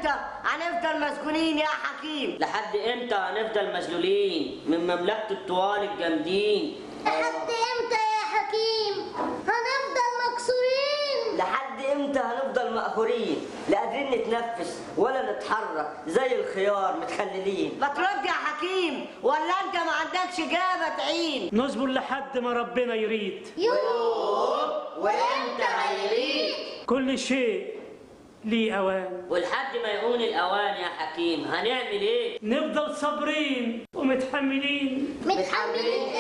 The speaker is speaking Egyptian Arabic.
امتى هنفضل مسجونين يا حكيم لحد امتى هنفضل مذلولين من مملكة الطوال الجامدين لحد امتى يا حكيم هنفضل مكسورين لحد امتى هنفضل مقهورين لا قادرين نتنفس ولا نتحرك زي الخيار متخللين ما ترد يا حكيم ولا انت ما عندكش جابه تعين نصبر لحد ما ربنا يريد يوه وامتى هيريد كل شيء ليه أوان ولحد ما يكون الأوان يا حكيم هنعمل ايه؟ نفضل صابرين ومتحملين متحملين